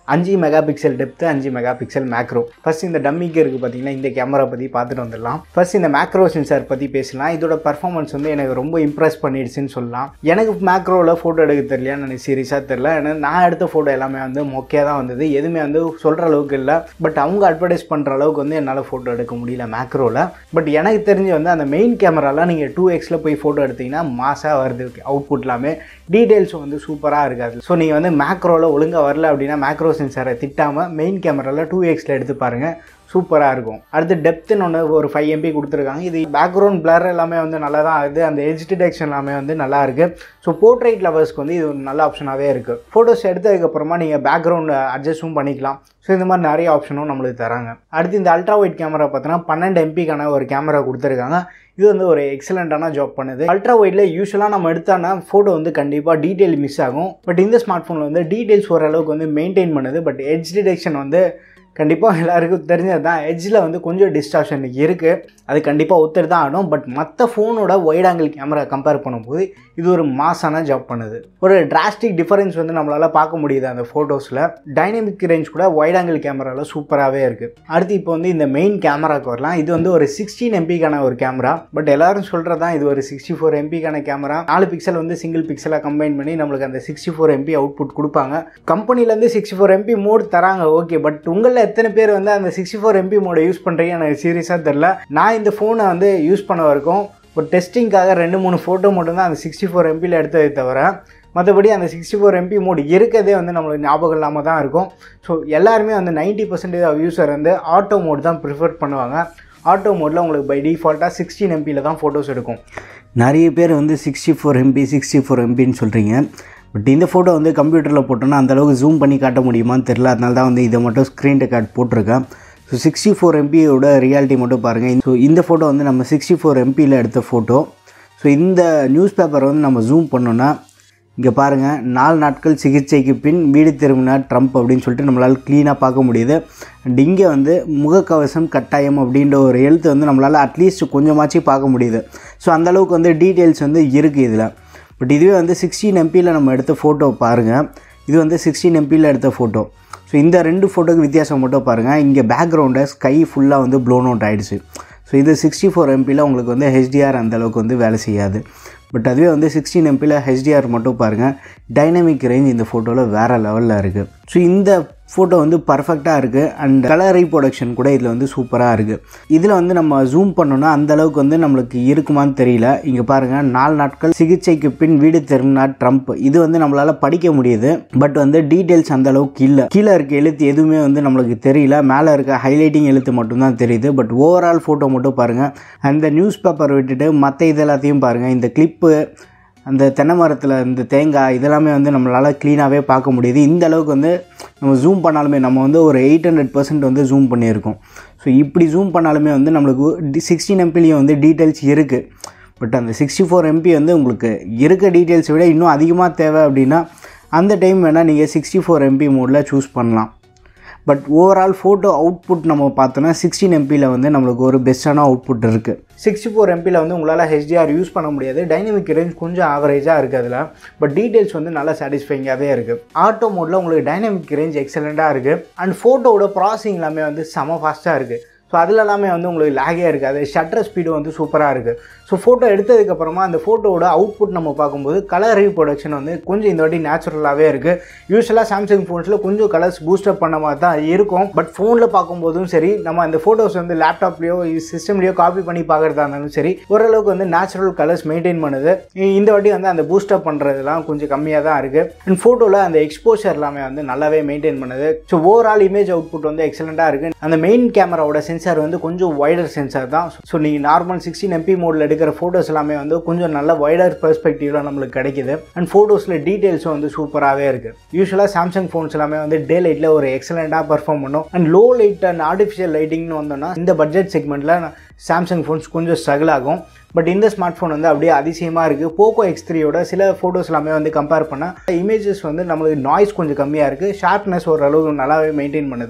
அஞ்சு மெகா பிக்சல் டெப்த்து அஞ்சு மெகா பிக்சல் மேக்ரோ ஃபர்ஸ்ட் இந்த டம்மிக்கு இருக்குது பார்த்தீங்கன்னா இந்த கேமரா பற்றி பார்த்துட்டு வந்துடலாம் ஃபர்ஸ்ட் இந்த மேக்ரோ சென்சார் பற்றி பேசலாம் இதோட பர்ஃபார்மன்ஸ் வந்து எனக்கு ரொம்ப இம்ப்ரெஸ் பண்ணிடுச்சுன்னு சொல்லலாம் எனக்கு மேக்ரோவில் ஃபோட்டோ எடுக்க தெரியல எனக்கு சீரியஸாக தெரியல ஏன்னா நான் எடுத்த ஃபோட்டோ எல்லாமே வந்து மொக்கையாக தான் வந்தது எதுவுமே வந்து சொல்கிற அளவுக்கு இல்லை பட் அவங்க அட்வர்டைஸ் பண்ணுற அளவுக்கு வந்து என்னால் ஃபோட்டோ எடுக்க முடியல மேக்ரோவில் பட் எனக்கு தெரிஞ்சு வந்து அந்த மெயின் கேமராலாம் நீங்கள் டூ எக்ஸில் போய் ஃபோட்டோ எடுத்தீங்கன்னா மாசாக வருது அவுட்புட் எல்லாமே டீட்டெயில்ஸ் வந்து சூப்பராக இருக்காது ஸோ நீங்கள் வந்து மேக்ரோவில் ஒழுங்காக வரல அப்படின்னா மேக்ரோ சென்சாரை திட்டாமல் மெயின் கேமராவில் டூ எக்ஸில் எடுத்து பாருங்கள் சூப்பராக இருக்கும் அடுத்து டெப்த்துன்னு ஒன்று ஒரு ஃபைவ் எம்பி கொடுத்துருக்காங்க இது பேக்ரவுண்ட் பிளர் எல்லாமே வந்து நல்லா தான் ஆகுது அந்த எஜ் டிடெக்ஷன் எல்லாமே வந்து நல்லா இருக்குது ஸோ போர்ட்ரைட் லவர்ஸ்க்கு வந்து இது ஒரு நல்ல ஆப்ஷனாகவே இருக்குது ஃபோட்டோஸ் எடுத்ததுக்கப்புறமா நீங்கள் பேக்ரவுண்ட் அட்ஜஸ்ட்டும் பண்ணிக்கலாம் ஸோ இந்த மாதிரி நிறைய ஆப்ஷனும் நம்மளுக்கு தராங்க அடுத்து இந்த அல்ட்ரா ஒயிட் கேமரா பார்த்தோன்னா பன்னெண்டு எம்பிக்கான ஒரு கேமரா கொடுத்துருக்காங்க இது வந்து ஒரு எக்ஸலண்ட்டான ஜாப் பண்ணுது அல்ட்ரா ஒயிட்டில் யூஸ்வலாக நம்ம எடுத்தோன்னா ஃபோட்டோ வந்து கண்டிப்பாக டீட்டெயில் மிஸ் ஆகும் பட் இந்த ஸ்மார்ட் ஃபோனில் வந்து டீட்டெயில்ஸ் ஓரளவுக்கு வந்து மெயின்டைன் பண்ணுது பட் எட்ஜ் டிடெக்ஷன் வந்து கண்டிப்பாக எல்லாருக்கும் தெரிஞ்சது தான் எட்ஜில் வந்து கொஞ்சம் டிஸ்டார்ஷன் இருக்குது அது கண்டிப்பாக ஒத்துட்டு தான் ஆடும் பட் மற்ற ஃபோனோட ஒயிட் ஆங்கிள் கேமரா கம்பேர் பண்ணும்போது இது ஒரு மாசான ஜாப் பண்ணுது ஒரு டிராஸ்டிக் டிஃபரன்ஸ் வந்து நம்மளால் பார்க்க முடியுது அந்த ஃபோட்டோஸில் டைனமிக் ரேஞ்ச் கூட ஒயிட் ஆங்கிள் கேமராவில் சூப்பராகவே இருக்குது அடுத்து இப்போ வந்து இந்த மெயின் கேமராக்கு வரலாம் இது வந்து ஒரு சிக்ஸ்டீன் எம்பிக்கான ஒரு கேமரா பட் எல்லாரும் சொல்கிறது தான் இது ஒரு சிக்ஸ்டி ஃபோர் எம்பிக்கான கேமரா நாலு பிக்சல் வந்து சிங்கிள் பிக்சலாக கம்பைன் பண்ணி நம்மளுக்கு அந்த சிக்ஸ்டி ஃபோர் எம்பி அவுட்புட் கொடுப்பாங்க கம்பெனிலேருந்து சிக்ஸ்டி ஃபோர் எம்பி மோட் தராங்க ஓகே பட் உங்களில் எத்தனை பேர் வந்து அந்த சிக்ஸ்டி ஃபோர் எம்பி மோடை யூஸ் பண்ணுறீங்க எனக்கு சீரியஸாக தெரில நான் இந்த ஃபோனை வந்து யூஸ் பண்ண வரைக்கும் ஒரு டெஸ்டிங்காக ரெண்டு மூணு ஃபோட்டோ மட்டும்தான் அந்த சிக்ஸ்டி ஃபோர் எம்பியில் எடுத்ததை தவிர மற்றபடி அந்த சிக்ஸ்டி ஃபோர் எம்பி மோட் இருக்கிறதே வந்து நம்மளுக்கு ஞாபகம் இல்லாமல் தான் இருக்கும் ஸோ எல்லாருமே வந்து நைன்ட்டி பர்சன்டேஜ் ஆஃப் யூஸர் வந்து ஆட்டோ மோட் தான் ப்ரிஃபர் பண்ணுவாங்க ஆட்டோ மோடில் உங்களுக்கு பை டிஃபால்ட்டாக சிக்ஸ்டீன் எம்பியில் தான் ஃபோட்டோஸ் எடுக்கும் நிறைய பேர் வந்து sixty four MP sixty four எம்பின்னு சொல்கிறீங்க பட் இந்த ஃபோட்டோ வந்து கம்ப்யூட்டரில் போட்டோன்னா அந்தளவுக்கு ஜூம் பண்ணி காட்ட முடியுமான்னு தெரில அதனால தான் வந்து இதை மட்டும் ஸ்க்ரீன் ரெக்கார்ட் போட்டிருக்கேன் ஸோ சிக்ஸ்டி ஃபோர் எம்பியோட ரியாலிட்டி மட்டும் பாருங்கள் ஸோ இந்த ஃபோட்டோ வந்து நம்ம சிக்ஸ்டி ஃபோர் எம்பியில் எடுத்த ஃபோட்டோ ஸோ இந்த நியூஸ் பேப்பரை வந்து நம்ம ஜூம் பண்ணோன்னா இங்கே பாருங்கள் நாலு நாட்கள் சிகிச்சைக்கு பின் வீடு திரும்பினார் ட்ரம்ப் அப்படின்னு சொல்லிட்டு நம்மளால் க்ளீனாக பார்க்க முடியுது அண்ட் இங்கே வந்து முகக்கவசம் கட்டாயம் அப்படின்ற ஒரு எழுத்து வந்து நம்மளால் அட்லீஸ்ட் கொஞ்சமாச்சும் பார்க்க முடியுது ஸோ அந்தளவுக்கு வந்து டீட்டெயில்ஸ் வந்து இருக்குது இதில் பட் இதுவே வந்து சிக்ஸ்டீன் எம்பியில் நம்ம எடுத்த ஃபோட்டோ பாருங்கள் இது வந்து சிக்ஸ்டீன் எம்பியில் எடுத்த ஃபோட்டோ ஸோ இந்த ரெண்டு ஃபோட்டோக்கு வித்தியாசம் மட்டும் பாருங்கள் இங்கே பேக்ரவுண்டை ஸ்கை ஃபுல்லாக வந்து ப்ளோன் அவுட் ஆகிடுச்சு ஸோ இது சிக்ஸ்டி ஃபோர் எம்பியில் உங்களுக்கு வந்து ஹெச்டிஆர் அந்தளவுக்கு வந்து வேலை செய்யாது பட் அதுவே வந்து சிக்ஸ்டீன் எம்பியில் ஹெச்டிஆர் மட்டும் பாருங்கள் டைனமிக் ரேஞ்ச் இந்த ஃபோட்டோவில் வேறு லெவலில் இருக்குது ஸோ இந்த ஃபோட்டோ வந்து பர்ஃபெக்டாக இருக்குது அண்ட் கலர் ரீப்ரொடக்ஷன் கூட இதில் வந்து சூப்பராக இருக்குது இதில் வந்து நம்ம ஜூம் பண்ணோன்னா அந்த அளவுக்கு வந்து நம்மளுக்கு இருக்குமான்னு தெரியல இங்கே பாருங்கள் நாலு நாட்கள் சிகிச்சைக்கு பின் வீடு திரும்பினார் ட்ரம்ப் இது வந்து நம்மளால் படிக்க முடியுது பட் வந்து டீட்டெயில்ஸ் அந்த அளவுக்கு இல்லை கீழே இருக்க எழுத்து எதுவுமே வந்து நம்மளுக்கு தெரியல மேலே இருக்க ஹைலைட்டிங் எழுத்து மட்டும்தான் தெரியுது பட் ஓவரால் ஃபோட்டோ மட்டும் பாருங்கள் அந்த நியூஸ் பேப்பர் விட்டுட்டு மற்ற இது எல்லாத்தையும் பாருங்கள் இந்த கிளிப்பு அந்த தென்னை மரத்தில் இந்த தேங்காய் இதெல்லாமே வந்து நம்மளால் க்ளீனாகவே பார்க்க முடியுது இந்த அளவுக்கு வந்து நம்ம ஜூம் பண்ணாலுமே நம்ம வந்து ஒரு எயிட் ஹண்ட்ரட் பர்சன்ட் வந்து ஜூம் பண்ணியிருக்கோம் ஸோ இப்படி ஜூம் பண்ணாலுமே வந்து நம்மளுக்கு சிக்ஸ்டீன் எம்பிலையும் வந்து டீட்டெயில்ஸ் இருக்குது பட் அந்த சிக்ஸ்டி ஃபோர் எம்பி வந்து உங்களுக்கு இருக்க டீட்டெயில்ஸை விட இன்னும் அதிகமாக தேவை அப்படின்னா அந்த டைம் வேணால் நீங்கள் சிக்ஸ்டி ஃபோர் எம்பி மோடில் சூஸ் பண்ணலாம் பட் ஓவரால் ஃபோட்டோ அவுட்புட் நம்ம பார்த்தோன்னா சிக்ஸ்டீன் எம்பியில் வந்து நம்மளுக்கு ஒரு பெஸ்ட்டான அவுட்புட் இருக்குது சிக்ஸ்டி ஃபோர் எம்பியில் வந்து உங்களால் ஹெச்டிஆர் யூஸ் பண்ண முடியாது டைனமிக் ரேஞ்ச் கொஞ்சம் ஆவரேஜாக இருக்குது அதில் பட் டீட்டெயில்ஸ் வந்து நல்லா சாட்டிஸ்ஃபைங்காகவே இருக்குது ஆட்டோ மோடில் உங்களுக்கு டைனமிக் ரேஞ்ச் எக்ஸலண்ட்டாக இருக்குது அண்ட் ஃபோட்டோவோட ப்ராசஸிங் எல்லாமே வந்து செம ஃபாஸ்ட்டாக இருக்குது ஸோ அதில் எல்லாமே வந்து உங்களுக்கு லேகே இருக்காது ஷட்டர் ஸ்பீடு வந்து சூப்பராக இருக்குது ஸோ ஃபோட்டோ எடுத்ததுக்கப்புறமா அந்த ஃபோட்டோவோட அவுட்புட் நம்ம பார்க்கும்போது கலர் ரீப்ரொடக்ஷன் வந்து கொஞ்சம் இந்த வாட்டி நேச்சுரலாகவே இருக்குது யூஸ்வலாக சாம்சங் ஃபோன்ஸில் கொஞ்சம் கலர்ஸ் பூஸ்டப் பண்ண மாதிரி தான் இருக்கும் பட் ஃபோனில் பார்க்கும்போதும் சரி நம்ம அந்த ஃபோட்டோஸ் வந்து லேப்டாப்லேயோ சிஸ்டம்லேயோ காப்பி பண்ணி பார்க்குறதா இருந்தாலும் சரி ஓரளவுக்கு வந்து நேச்சுரல் கலர்ஸ் மெயின்டைன் பண்ணுது இந்த வாட்டி வந்து அந்த பூஸ்டப் பண்ணுறதுலாம் கொஞ்சம் கம்மியாக தான் இருக்குது அண்ட் ஃபோட்டோவில் அந்த எக்ஸ்போஷர் எல்லாமே வந்து நல்லாவே மெயின்டைன் பண்ணுது ஸோ ஓவரால் இமேஜ் அவுட்புட் வந்து எக்ஸலண்ட்டாக இருக்குது அந்த மெயின் கேமராவோட சென்சார் வந்து கொஞ்சம் வைடர் சென்சார் தான் ஸோ நீங்கள் நார்மல் சிக்ஸ்டீன் எம்பி மோடில் எடுக்கிற ஃபோட்டோஸ் எல்லாமே வந்து கொஞ்சம் நல்ல வைடர் பெர்ஸ்பெக்டிவில் நம்மளுக்கு கிடைக்குது அண்ட் ஃபோட்டோஸில் டீட்டெயில்ஸும் வந்து சூப்பராகவே இருக்குது யூஸ்வலாக சாம்சங் ஃபோன்ஸ் எல்லாமே வந்து டே லைட்டில் ஒரு எக்ஸலண்ட்டாக பர்ஃபார்ம் பண்ணும் and low light and artificial லைட்டிங்னு வந்தோம்னா இந்த பட்ஜெட் செக்மெண்ட்டில் சாம்சங் ஃபோன்ஸ் கொஞ்சம் ஸ்ட்ரகிள் ஆகும் பட் இந்த ஸ்மார்ட் ஃபோன் வந்து அப்படியே அதிசயமாக இருக்குது போக்கோ எக்ஸ் த்ரீயோட சில ஃபோட்டோஸ் எல்லாமே வந்து கம்பேர் பண்ணால் இமேஜஸ் வந்து நம்மளுக்கு நாய்ஸ் கொஞ்சம் கம்மியாக இருக்குது ஷார்ப்னஸ் ஓரளவு நல்லாவே மெயின்டைன் பண்ணுது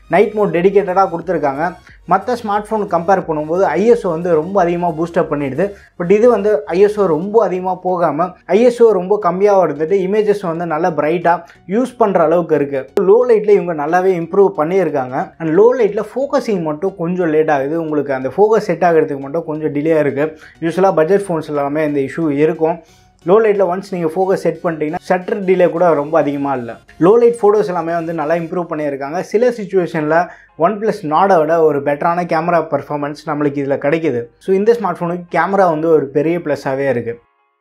நைட் மோட் டெடிகேட்டடாக கொடுத்துருக்காங்க மற்ற ஸ்மார்ட் ஃபோன் கம்பேர் பண்ணும்போது ஐஎஸ்ஓ வந்து ரொம்ப அதிகமாக பூஸ்டப் பண்ணிடுது பட் இது வந்து ஐஎஸ்ஓ ரொம்ப அதிகமாக போகாமல் ஐஎஸ்ஓ ரொம்ப கம்மியாக இருந்துட்டு இமேஜஸ் வந்து நல்லா பிரைட்டாக யூஸ் பண்ணுற அளவுக்கு இருக்குது லோ லைட்டில் இவங்க நல்லாவே இம்ப்ரூவ் பண்ணியிருக்காங்க அண்ட் லோ லைட்டில் ஃபோக்கஸிங் மட்டும் கொஞ்சம் லேட் ஆகுது உங்களுக்கு அந்த ஃபோக்கஸ் செட் ஆகிறதுக்கு மட்டும் கொஞ்சம் டிலே இருக்குது யூஸ்வலாக பட்ஜெட் ஃபோன்ஸ் எல்லாமே இந்த இஷ்யூ இருக்கும் லோ லைட்டில் ஒன்ஸ் நீங்கள் ஃபோக்கஸ் செட் பண்ணிட்டீங்கன்னா ஷட்டர் டிலே கூட ரொம்ப அதிகமாக இல்லை லோ லைட் ஃபோட்டோஸ் எல்லாமே வந்து நல்லா இம்ப்ரூவ் பண்ணியிருக்காங்க சில சுச்சுவேஷனில் ஒன் ப்ளஸ் நாடை விட ஒரு பெட்டரான கேமரா பர்ஃபார்மன்ஸ் நம்மளுக்கு இதில் கிடைக்குது ஸோ இந்த ஸ்மார்ட் ஃபோனுக்கு கேமரா வந்து ஒரு பெரிய ப்ளஸ்ஸாகவே இருக்குது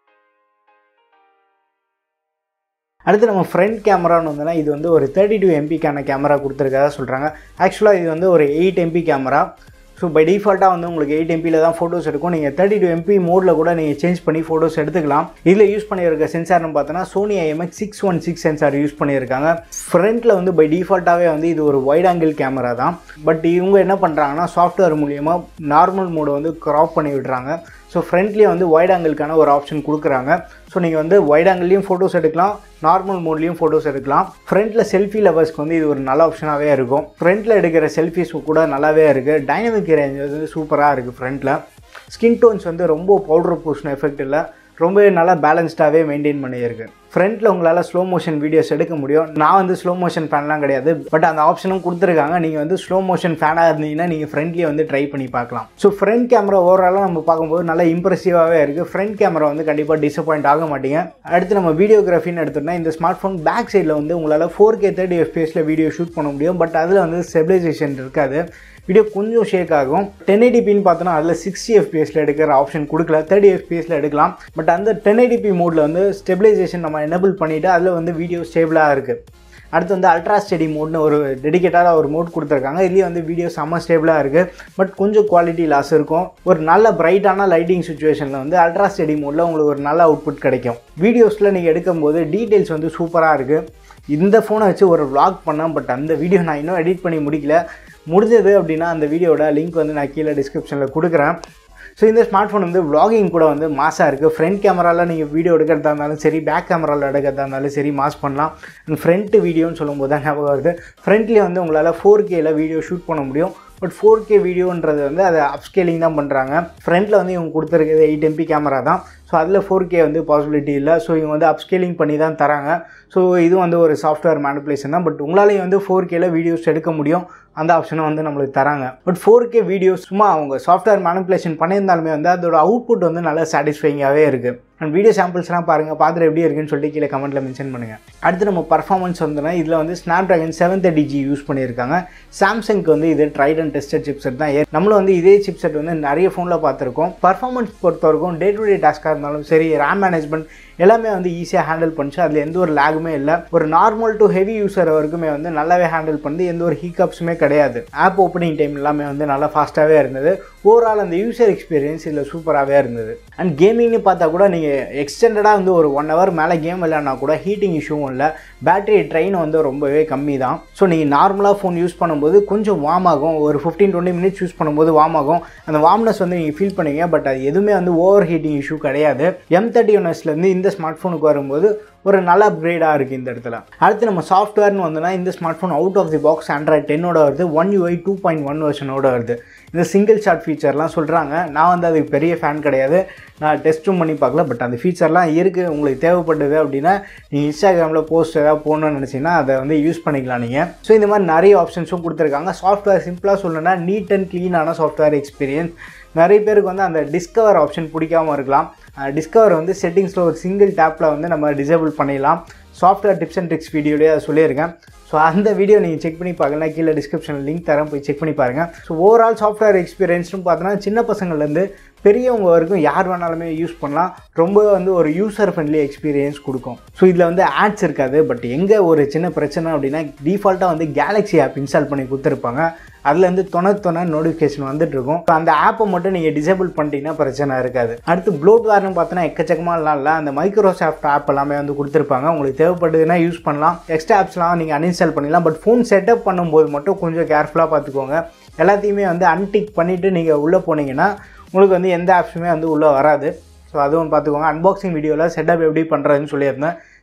அடுத்து நம்ம ஃப்ரண்ட் கேமரான்னு வந்தோன்னா இது வந்து ஒரு தேர்ட்டி டூ எம்பிக்கான கேமரா கொடுத்துருக்கதா சொல்கிறாங்க ஆக்சுவலாக இது வந்து ஒரு eight MP camera so by டிஃபால்ட்டாக வந்து உங்களுக்கு எயிட் எம்பியில் தான் ஃபோட்டோஸ் எடுக்கும் நீங்கள் தேர்ட்டி டூ எம்பி மோடில் கூட நீங்கள் சேஞ்ச் பண்ணி ஃபோட்டோஸ் எடுத்துக்கலாம் இதில் யூஸ் பண்ணியிருக்க சென்சார்னு பார்த்தோன்னா Sony IMX six one six sensor use பண்ணியிருக்காங்க ஃப்ரண்ட்டில் வந்து பை டிஃபால்ட்டாகவே வந்து இது ஒரு வைட் ஆங்கிள் கேமரா தான் பட் இவங்க என்ன பண்ணுறாங்கன்னா சாஃப்ட்வேர் மூலியமாக நார்மல் மோடை வந்து க்ராப் பண்ணி விடுறாங்க ஸோ ஃப்ரண்ட்லேயே வந்து வைட் ஆங்கிள்க்கான ஒரு ஆப்ஷன் கொடுக்குறாங்க ஸோ நீங்கள் வந்து வைட் ஆங்கிள்லேயும் ஃபோட்டோஸ் எடுக்கலாம் நார்மல் மோட்லேயும் ஃபோட்டோஸ் எடுக்கலாம் ஃப்ரண்ட்டில் செல்ஃபி லவர்ஸ்க்கு வந்து இது ஒரு நல்ல ஆப்ஷனாகவே இருக்கும் ஃப்ரண்ட்டில் எடுக்கிற செல்ஃபிஸ் கூட நல்லாவே இருக்குது டைனமிக் ரேஞ்ச் வந்து சூப்பராக இருக்குது ஃப்ரண்ட்டில் ஸ்கின் டோன்ஸ் வந்து ரொம்ப பவுடர் பூஷன் எஃபெக்ட் இல்லை ரொம்பவே நல்லா பேலன்ஸ்டாகவே மெயின்டைன் பண்ணியிருக்கு ஃப்ரண்ட்டில் உங்களால் ஸ்லோ மோஷன் வீடியோஸ் எடுக்க முடியும் நான் வந்து ஸ்லோ மோஷன் ஃபேன்லாம் கிடையாது பட் அந்த ஆப்ஷனும் கொடுத்துருக்காங்க நீங்கள் வந்து ஸ்லோ மோஷன் ஃபேனாக இருந்தீங்கன்னா நீங்கள் ஃப்ரண்ட்லேயே வந்து ட்ரை பண்ணி பார்க்கலாம் ஸோ ஃப்ரண்ட் கேமரா ஓவராலாக நம்ம பார்க்கும்போது நல்லா இம்ப்ரெசிவாகவே இருக்குது ஃப்ரண்ட் கேமரா வந்து கண்டிப்பாக டிசப்பாயிண்ட் ஆக மாட்டீங்க அடுத்து நம்ம வீடியோகிராஃபின்னு எடுத்தோம்னா இந்த ஸ்மார்ட் ஃபோன் பேக் சைடில் வந்து உங்களால் ஃபோர் கே தேர்ட்டி எஃபிஎஸில் வீடியோ ஷூட் பண்ண முடியும் பட் அதில் வந்து ஸ்டெபிலைசேஷன் இருக்காது வீடியோ கொஞ்சம் ஷேக் ஆகும் டென் எயிட்டிபின்னு பார்த்தோன்னா அதில் சிக்ஸ்டி எஃபிஎஸில் எடுக்கிற ஆப்ஷன் கொடுக்கல தேர்ட்டி எஃபிஎஸில் எடுக்கலாம் பட் அந்த டென் எயிட்டிபி மோடில் வந்து ஸ்டெபிலைசேஷன் நம்ம எனபிள் பண்ணிவிட்டு அதில் வந்து வீடியோ ஸ்டேபிளாக இருக்குது அடுத்து வந்து அல்ட்ரா ஸ்டெடி மோட்னு ஒரு டெடிக்கேட்டாக ஒரு மோட் கொடுத்துருக்காங்க இதுலேயே வந்து வீடியோ செம்ம ஸ்டேபிளாக இருக்குது பட் கொஞ்சம் குவாலிட்டி லாஸ் இருக்கும் ஒரு நல்ல பிரைட்டான லைட்டிங் சுச்சுவேஷனில் வந்து அல்ட்ரா ஸ்டெடி மோடில் உங்களுக்கு ஒரு நல்ல அவுட்புட் கிடைக்கும் வீடியோஸில் நீங்கள் எடுக்கும்போது டீட்டெயில்ஸ் வந்து சூப்பராக இருக்குது இந்த ஃபோனை வச்சு ஒரு vlog பண்ணேன் பட் அந்த வீடியோ நான் இன்னும் எடிட் பண்ணி முடிக்கல முடிஞ்சது அப்படின்னா அந்த வீடியோட லிங்க் வந்து நான் கீழே டிஸ்கிரிப்ஷனில் கொடுக்குறேன் ஸோ இந்த ஸ்மார்ட் ஃபோன் வந்து vlogging கூட வந்து மாசாக இருக்குது ஃப்ரண்ட் கேமராவில் நீங்கள் வீடியோ எடுக்கிறதா இருந்தாலும் சரி பேக் கேமராவில் எடுக்கிறதா இருந்தாலும் சரி மாஸ் பண்ணலாம் அண்ட் ஃப்ரண்ட் வீடியோன்னு சொல்லும்போது தான் ஞாபகம் வருது ஃப்ரண்ட்லேயே வந்து உங்களால் ஃபோர் கேல வீடியோ ஷூட் பண்ண முடியும் பட் ஃபோர் கே வீடியோன்றது வந்து அதை அப்ஸ்கேலிங் தான் பண்ணுறாங்க ஃப்ரண்ட்டில் வந்து இவங்க கொடுத்துருக்கிறது எயிட் எம்பி கேமரா தான் ஸோ அதில் ஃபோர் கே வந்து பாசிபிலிட்டி இல்லை ஸோ இவங்க வந்து அப்ஸ்கேலிங் பண்ணி தான் தராங்க ஸோ இது வந்து ஒரு சாஃப்ட்வேர் மேனிப்புலேஷன் தான் பட் உங்களாலேயும் வந்து ஃபோர் கேல வீடியோஸ் எடுக்க முடியும் அந்த ஆப்ஷனும் வந்து நம்மளுக்கு தராங்க பட் ஃபோர் கே வீடியோஸ் சும்மா அவங்க சாஃப்ட்வேர் மேனிப்புலேஷன் பண்ணியிருந்தாலுமே வந்து அதோட அவுட்புட் வந்து நல்லா சாட்டிஸ்ஃபைங்காகவே இருக்குது அண்ட் வீடியோ சாம்பிள்ஸ்லாம் பாருங்கள் பார்த்துட்டு எப்படி இருக்குன்னு சொல்லிட்டு கீழே கமெண்ட்டில் மென்ஷன் பண்ணுங்கள் அடுத்து நம்ம பர்ஃபார்மன்ஸ் வந்தோன்னா இதில் வந்து Snapdragon seven thirty G use பண்ணியிருக்காங்க சாம்சங்க்கு வந்து இது ட்ரைடன் டெஸ்டட் சிப்செட் தான் ஏ- நம்மளும் வந்து இதே சிப்செட் வந்து நிறைய ஃபோனில் பார்த்துருக்கோம் பர்ஃபார்மன்ஸ் பொறுத்த வரைக்கும் டே டு டே டாஸ்க்காக இருந்தாலும் சரி ரேம் மேனேஜ்மெண்ட் எல்லாமே வந்து ஈஸியாக ஹேண்டில் பண்ணிச்சு அதில் எந்த ஒரு லேகுமே இல்லை ஒரு நார்மல் டு ஹெவி யூசர் வரைக்குமே வந்து நல்லாவே ஹேண்டில் பண்ணி எந்த ஒரு ஹீக்கப்ஸுமே கிடையாது ஆப் ஓப்பனிங் டைம் எல்லாமே வந்து நல்லா ஃபாஸ்ட்டாகவே இருந்தது ஓவரால் அந்த யூசர் எக்ஸ்பீரியன்ஸ் இதில் சூப்பராகவே இருந்தது அண்ட் கேமிங்னு பார்த்தா கூட நீங்கள் எக்ஸ்டெண்டடாக வந்து ஒரு ஒன் ஹவர் மேலே கேம் விளையாடினா கூட ஹீட்டிங் இஷ்யூவும் இல்லை பேட்டரி ட்ரெயின் வந்து ரொம்பவே கம்மி தான் ஸோ நீங்கள் நார்மலாக ஃபோன் யூஸ் பண்ணும்போது கொஞ்சம் வார்ம் ஆகும் ஒரு ஃபிஃப்டீன் டுவெண்ட்டி மினிட்ஸ் யூஸ் பண்ணும்போது வார்ம் ஆகும் அந்த வார்ம்னஸ் வந்து நீங்கள் ஃபீல் பண்ணுவீங்க பட் அது எதுவுமே வந்து ஓவர் ஹீட்டிங் இஷ்யூ கிடையாது எம் தேர்ட்டி ஒன்எஸ்லேருந்து இந்த ஸ்மார்ட் ஃபோனுக்கு வரும்போது ஒரு நல்ல அப்கிரேடாக இருக்குது இந்த இடத்துல அடுத்து நம்ம சாஃப்ட்வேர்னு வந்தோம்னா இந்த smart phone out of the box Android டென்னோட வருது one UI two point one வெர்ஷனோட வருது இந்த சிங்கிள் ஷாட் ஃபீச்சர்லாம் சொல்கிறாங்க நான் வந்து அதுக்கு பெரிய ஃபேன் கிடையாது நான் டெஸ்ட்டும் பண்ணி பார்க்கல பட் அந்த ஃபீச்சர்லாம் இருக்குது உங்களுக்கு தேவைப்படுது அப்படின்னா நீங்கள் இன்ஸ்டாகிராமில் போஸ்ட் ஏதாவது போடணும்னு நினச்சிங்கன்னா அதை வந்து யூஸ் பண்ணிக்கலாம் நீங்கள் ஸோ இந்த மாதிரி நிறைய ஆப்ஷன்ஸும் கொடுத்துருக்காங்க சாஃப்ட்வேர் சிம்பிளாக சொல்லணும்னா நீட் அண்ட் க்ளீனான சாஃப்ட்வேர் எக்ஸ்பீரியன்ஸ் நிறைய பேருக்கு வந்து அந்த டிஸ்கவர் ஆப்ஷன் பிடிக்காம இருக்கலாம் டிஸ்கவர் வந்து செட்டிங்ஸில் ஒரு சிங்கிள் டேப்பில் வந்து நம்ம டிசேபிள் பண்ணிடலாம் சாஃப்ட்வேர் டிப்ஸ் அண்ட் ட்ரிக்ஸ் வீடியோலேயே அதை சொல்லியிருக்கேன் ஸோ அந்த வீடியோ நீங்கள் செக் பண்ணி பார்க்கலாம் கீழே டிஸ்கிரிப்ஷனில் லிங்க் தரேன் போய் செக் பண்ணி பாருங்கள் ஸோ ஓவரால் சாஃப்ட்வேர் எக்ஸ்பீரியன்ஸ்னு பார்த்தோன்னா சின்ன பசங்கள்லேருந்து பெரியவங்க வரைக்கும் யார் வேணாலுமே யூஸ் பண்ணலாம் ரொம்ப வந்து ஒரு யூசர் ஃப்ரெண்ட்லி எக்ஸ்பீரியன்ஸ் கொடுக்கும் ஸோ இதில் வந்து ஆட்ஸ் இருக்காது பட் எங்கே ஒரு சின்ன பிரச்சனை அப்படின்னா டிஃபால்ட்டாக வந்து கேலக்ஸி ஆப் இன்ஸ்டால் பண்ணி கொடுத்துருப்பாங்க அதுலேருந்து தொண தொண நோட்டிஃபிகேஷன் வந்துட்டு இருக்கும் So, அந்த ஆப்பை மட்டும் நீங்கள் டிசேபிள் பண்ணிட்டீங்கன்னா பிரச்சனை இருக்காது அடுத்து ப்ளோட்வேர்னு பார்த்தோன்னா எக்கச்சக்கமாக இல்லை அந்த மைக்ரோசாஃப்ட் ஆப் எல்லாமே வந்து கொடுத்துருப்பாங்க உங்களுக்கு தேவைப்படுதுன்னா யூஸ் பண்ணலாம் எக்ஸ்ட்ரா ஆப்ஸ்லாம் நீங்கள் அன்இன்ஸ்டால் பண்ணிடலாம் பட் ஃபோன் செட்டப் பண்ணும்போது மட்டும் கொஞ்சம் கேர்ஃபுல்லாக பார்த்துக்கோங்க எல்லாத்தையுமே வந்து அன்டிக் பண்ணிவிட்டு நீங்கள் உள்ளே போனீங்கன்னா உங்களுக்கு வந்து எந்த ஆப்ஸுமே வந்து உள்ளே வராது ஸோ அதுவும் பார்த்துக்கோங்க அன்பாக்சிங் வீடியோவில் செட்டப் எப்படி பண்ணுறதுன்னு சொல்லியிருந்தேன்